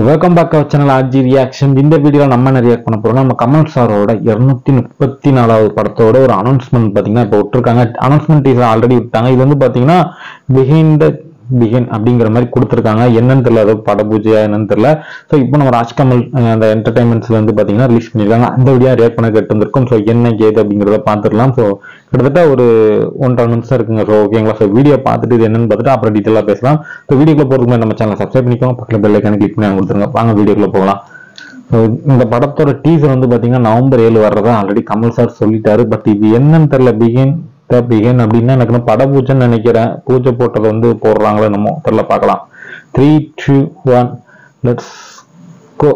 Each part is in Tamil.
welcome back our channel RG reaction இந்த வீடியோவில் நம்ம என்ன ரியாக்ட் பண்ண போறோம் நம்ம கமல் சாரோட இருநூத்தி முப்பத்தி நாலாவது படத்தோட ஒரு அனௌன்ஸ்மெண்ட் பார்த்தீங்கன்னா இப்போ விட்டுருக்காங்க அனௌன்ஸ்மெண்ட் டீசர் ஆல்ரெடி விட்டாங்க இது வந்து பார்த்தீங்கன்னா பிஹைண்ட் த பிகின் அப்படிங்கிற மாதிரி கொடுத்துருக்காங்க என்னன்னு தெரியல அது பட பூஜையா என்னன்னு தெரியல ஸோ இப்போ நம்ம ராஜ்கமல் அஹ், அந்த என்டர்டைன்மெண்ட்ஸ்ல வந்து பார்த்தீங்கன்னா ரிலீஸ் பண்ணியிருக்காங்க அந்த வீடியோ ரியாக்ட் பண்ண கேட்டு வந்திருக்கும் ஸோ என்ன ஏது அப்படிங்கிறத பார்த்துடலாம் ஸோ கிட்டத்தட்ட ஒரு ஒன்றரை நிமிஷம் இருக்குங்க ஸோ ஓகேங்களா ஸோ வீடியோ பார்த்துட்டு இது என்னன்னு பார்த்துட்டு அப்புறம் டீட்டெயிலாக பேசலாம் ஸோ வீடியோக்குள்ள போகிறதுக்கு முன்னாடி நம்ம சேனலை சப்ஸ்கிரைப் பண்ணிக்கோங்க பக்கத்தில் பெல் ஐக்கான கிளிக் பண்ணி கொடுத்துருங்க வாங்க வீடியோக்குள்ள போகலாம் ஸோ இந்த படத்தோட டீசர் வந்து பார்த்தீங்கன்னா நவம்பர் ஏழு வர்றதா ஆல்ரெடி கமல் சார் சொல்லிட்டாரு பட் இது என்னன்னு தெரியல பிகின் த பிகின் அப்படின்னா எனக்கு இன்னும் பட பூஜைன்னு நினைக்கிறேன் பூஜை போட்டதை வந்து போடுறாங்களோ என்னமோ தெரியல பார்க்கலாம் three two one let's go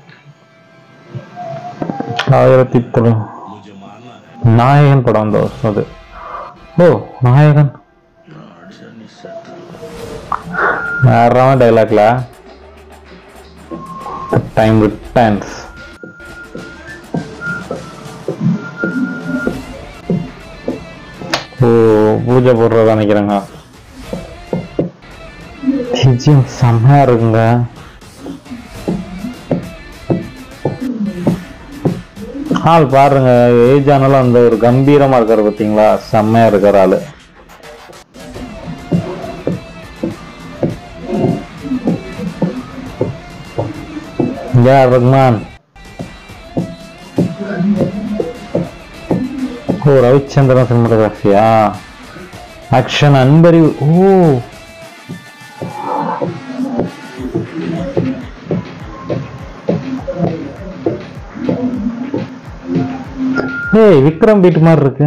ஆயிரத்தி தொண்ணூ நாயகன் படம் அந்த வருஷம் அது ஓ நாயகன் வேற டைலாக்ல டைம் ரிட்டர்ன்ஸ் ஓ பூஜை போடுறதா நினைக்கிறேங்க நிஜம் செம்மையா இருக்குங்க ஆள் பாருங்க ஏஜ் ஆனாலும் அந்த ஒரு கம்பீரமா இருக்காரு பாத்தீங்களா செம்மையா இருக்காரு ஆளு யார் ரஹ்மான் ஓ ரவிச்சந்திரன் சினிமாட்டோகிராஃபியா ஆக்ஷன் அன்பறிவு ஓ ஏய் விக்ரம் பீட் மாதிரி இருக்கு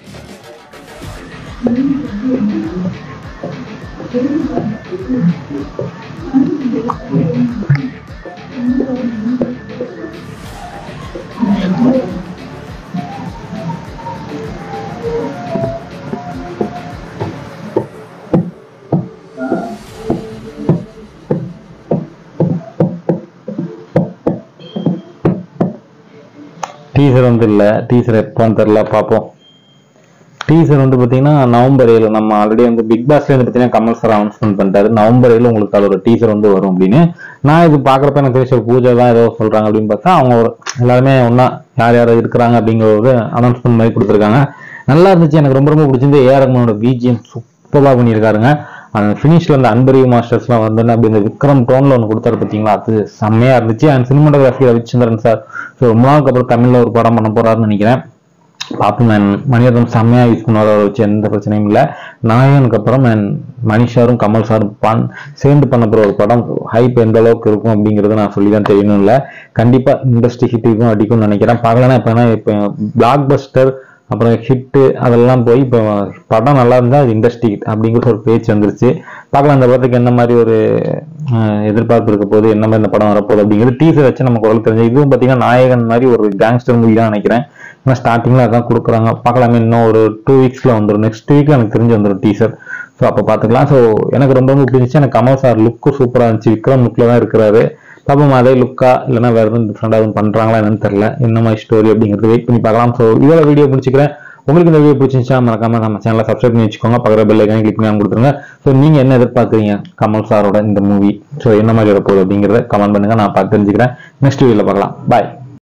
டீசர் வந்து இல்லை டீசர் எப்போன்னு தெரில பார்ப்போம் டீசர் வந்து பார்த்தீங்கன்னா நவம்பர் ஏழு நம்ம ஆல்ரெடி வந்து பிக் பாஸ்ல இருந்து பார்த்தீங்கன்னா கமல் சார் அனௌன்ஸ்மெண்ட் பண்ணிட்டாரு நவம்பர் ஏழு உங்களுக்கு அது ஒரு டீசர் வந்து வரும் அப்படின்னு நான் இது பார்க்குறப்ப எனக்கு தெரிஞ்ச ஒரு பூஜை தான் ஏதோ சொல்றாங்க அப்படின்னு பார்த்தா அவங்க ஒரு எல்லாருமே ஒன்றா யார் யார் இருக்கிறாங்க அப்படிங்கிற ஒரு அனௌன்ஸ்மெண்ட் மாதிரி கொடுத்துருக்காங்க நல்லா இருந்துச்சு எனக்கு ரொம்ப ரொம்ப பிடிச்சிருந்து ஏஆர் ரஹ்மானோட பிஜிஎம் சூப்பராக பண்ணியிருக்காருங்க அந்த ஃபினிஷ்ல அந்த அன்பறிவு மாஸ்டர்ஸ்லாம் வந்தோன்னே அப்படி இந்த விக்ரம் டோன்ல ஒன்று கொடுத்தாரு பார்த்தீங்களா அது செம்மையா இருந்துச்சு and cinematography Ravichandran sir so ரொம்ப நாளுக்கு அப்புறம் தமிழ்ல ஒரு படம் பண்ண போறாருன்னு நினைக்கிறேன் பார்ப்போம் நான் மணிரத்னம் செம்மையா யூஸ் பண்ணுவார் அதை வச்சு எந்த பிரச்சனையும் இல்லை நாயகனுக்கு அப்புறம் நான் மணி சாரும் கமல் சாரும் பண் சேர்ந்து பண்ண போற ஒரு படம் ஹைப் எந்த அளவுக்கு இருக்கும் அப்படிங்கறத நான் சொல்லி தான் தெரியணும் இல்லை கண்டிப்பா இண்டஸ்ட்ரி ஹிட் இருக்கும் அடிக்கும்னு நினைக்கிறேன் பார்க்கலன்னா இப்போ இப்போ பிளாக் பஸ்டர் அப்புறம் ஹிட்டு அதெல்லாம் போய் இப்போ படம் நல்லா இருந்தால் அது இண்டஸ்ட்ரி ஹிட் அப்படிங்கிற ஒரு பேச்சு வந்துருச்சு பார்க்கலாம் அந்த படத்துக்கு என்ன மாதிரி ஒரு அஹ், எதிர்பார்ப்பு இருக்க போகுது என்ன மாதிரி இந்த படம் வரப்போகுது அப்படிங்கிறது டீசர் வச்சு நமக்கு ஓரளவு தெரிஞ்சு இதுவும் பார்த்தீங்கன்னா நாயகன் மாதிரி ஒரு கேங்ஸ்டர் மூவி தான் நினைக்கிறேன் ஏன்னா ஸ்டார்டிங்கில் அதான் கொடுக்குறாங்க பார்க்கலாமே இன்னும் ஒரு டூ வீக்ஸில் வந்துடும் நெக்ஸ்ட் வீக் எனக்கு தெரிஞ்சு வந்துடும் டீசர் ஸோ அப்போ பார்த்துக்கலாம் ஸோ எனக்கு ரொம்ப ரொம்ப பிடிச்சிச்சு எனக்கு கமல் சார் லுக்கும் சூப்பராக இருந்துச்சு விக்ரம் லுக்கில் தான் இருக்கிறாரு பாப்போம் அதே லுக்கா இல்லைன்னா வேற எதுவும் டிஃப்ரெண்டாக எதுவும் பண்றாங்களா என்னன்னு தெரியல என்ன மாதிரி ஸ்டோரி அப்படிங்கிறது வெயிட் பண்ணி பார்க்கலாம் ஸோ இதோட வீடியோ பிடிச்சிக்கிறேன் உங்களுக்கு இந்த வீடியோ பிடிச்சிருந்துச்சா மறக்காம நம்ம சேனலை சப்ஸ்கிரைப் பண்ணி வச்சுக்கோங்க பக்கத்தில் பெல் ஐக்கான கிளிக் பண்ணி கொடுத்துருங்க ஸோ நீங்க என்ன எதிர்பார்க்குறீங்க கமல் சாரோட இந்த மூவி ஸோ என்ன மாதிரி வரப்போகுது அப்படிங்கிறத கமெண்ட் பண்ணுங்க நான் பார்த்து தெரிஞ்சுக்கிறேன் நெக்ஸ்ட் வீடியோவில் பார்க்கலாம் பாய்